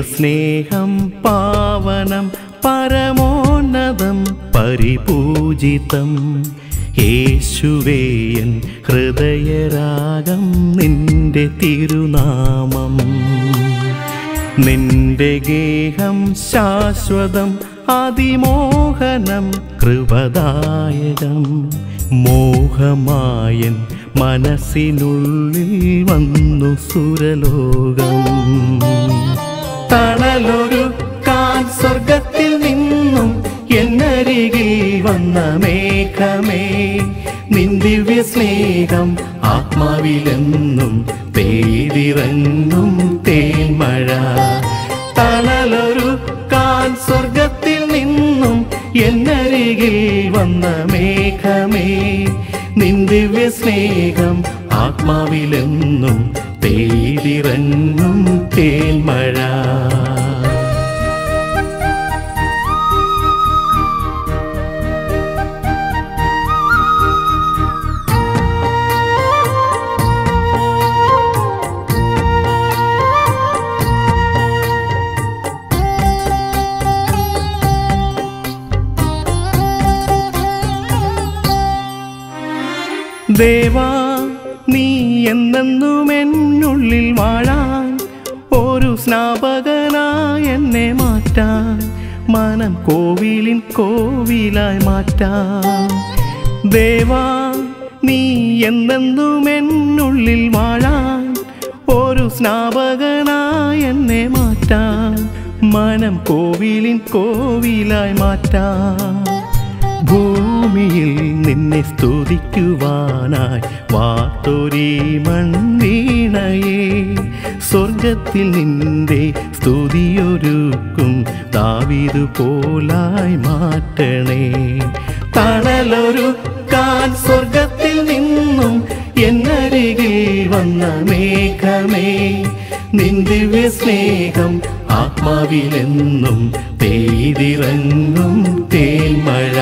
ദൈവസ്നേഹം പാവനം പരമോന്നതം പരിപൂജിതം യേശുവേയൻ ഹൃദയരാഗം നിന്റെ തിരുനാമം നിന്റെ ഗേഹം ശാശ്വതം അതിമോഹനം കൃപദായകം മോഹമായൻ മനസ്സിനുള്ളിൽ വന്നു സുരലോകം തണലൊരു കാൻ സ്വർഗത്തിൽ നിന്നും എന്നരികിൽ വന്ന മേഘമേ നിന്ദിവ്യ സ്നേഹം ആത്മാവിലെന്നും പെയ്തിറങ്ങും തേന്മഴ തണലൊരു കാൻ സ്വർഗത്തിൽ നിന്നും എന്നരികിൽ വന്ന മേഘമേ നിന്ദിവ്യ സ്നേഹം ആത്മാവിലെന്നും പെയ്തിറങ്ങും തേന്മഴ ദേവാ നീ എന്നെന്നും എന്നുള്ളിൽ വാഴാൻ ഒരു സ്നാപകനായി എന്നെ മാറ്റാൻ മനം കോവിലിൻ കോവിലായി മാറ്റാൻ ദേവാ നീ എന്നെന്നും എന്നുള്ളിൽ വാഴാൻ ഒരു സ്നാപകനായി എന്നെ മാറ്റാൻ മനം കോവിലിൻ കോവിലായി മാറ്റാൻ ഭൂമിയിൽ നിന്നെ സ്തുതിക്കുവാനായി വാർത്തൊരീ മൺവീണയെ സ്വർഗത്തിൽ നിന്റെ സ്തുതിയൊരുക്കും ദാവിതു പോലായി മാറ്റണേ തണലൊരു കാൻ സ്വർഗത്തിൽ നിന്നും എന്നരികിൽ വന്ന മേഘമേ നിന്ദിവ്യ സ്നേഹം ആത്മാവിലെന്നും പെയ്തിറങ്ങും തേന്മഴ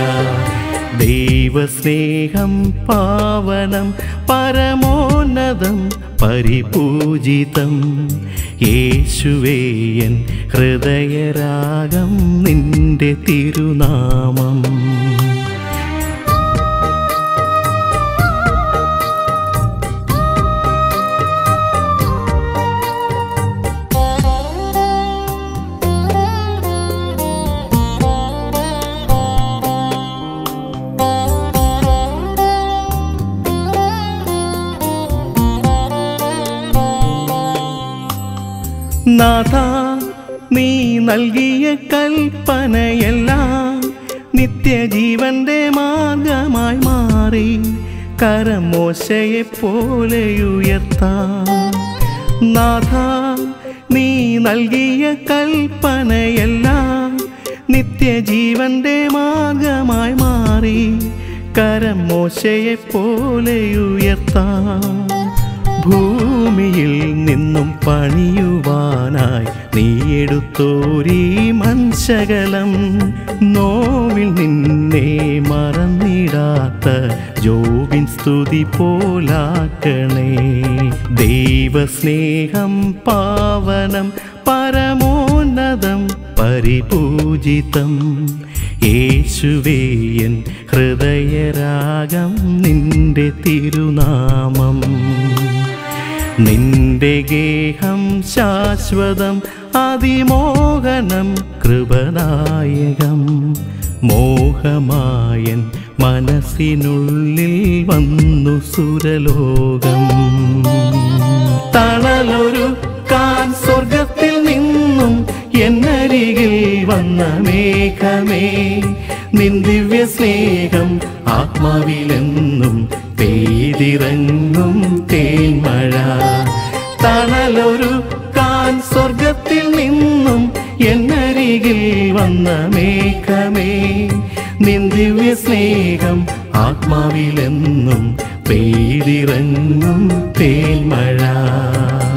ദൈവസ്നേഹം പാവനം പരമോന്നതം പരിപൂജിതം യേശുവേയൻ ഹൃദയരാഗം നിന്റെ തിരുനാമം നാഥ നീ നൽകിയ കൽപ്പനയെല്ലാം നിത്യജീവന്റെ മാർഗമായി മാറി കരമോശയെ പോലെ ഉയർത്താം നാഥ നീ നൽകിയ കൽപ്പനയെല്ലാം നിത്യജീവന്റെ മാർഗമായി മാറി കരമോശയെ പോലെ ഉയർത്താം ഭൂമിയിൽ നിന്നും പണിയുവാനായി നീ എടുത്തോരീ മൻശകലം നോവിൽ നിന്നെ മറന്നിടാത്ത ജോബിൻ സ്തുതി പോലാക്കണേ ദൈവസ്നേഹം പാവനം പരമോന്നതം പരിപൂജിതം യേശുവേയൻ ഹൃദയരാഗം നിന്റെ തിരുനാമം നിന്റെ ഗേഹം ശാശ്വതം അതിമോഹനം കൃപനായകം മോഹമായൻ മനസ്സിനുള്ളിൽ വന്നു സുരലോകം തണലൊരു കാൻ സ്വർഗത്തിൽ നിന്നും എന്നരികിൽ വന്ന മേഘമേ നിന്ദിവ്യ സ്നേഹം ആത്മാവിലെന്നും പെയ്തിറങ്ങും തേന്മഴ തണലൊരു കാൻ സ്വർഗത്തിൽ നിന്നും എന്നരികിൽ വന്ന മേഘമേ നിന്ദിവ്യ സ്നേഹം ആത്മാവിലെന്നും പെയ്തിറങ്ങും തേന്മഴ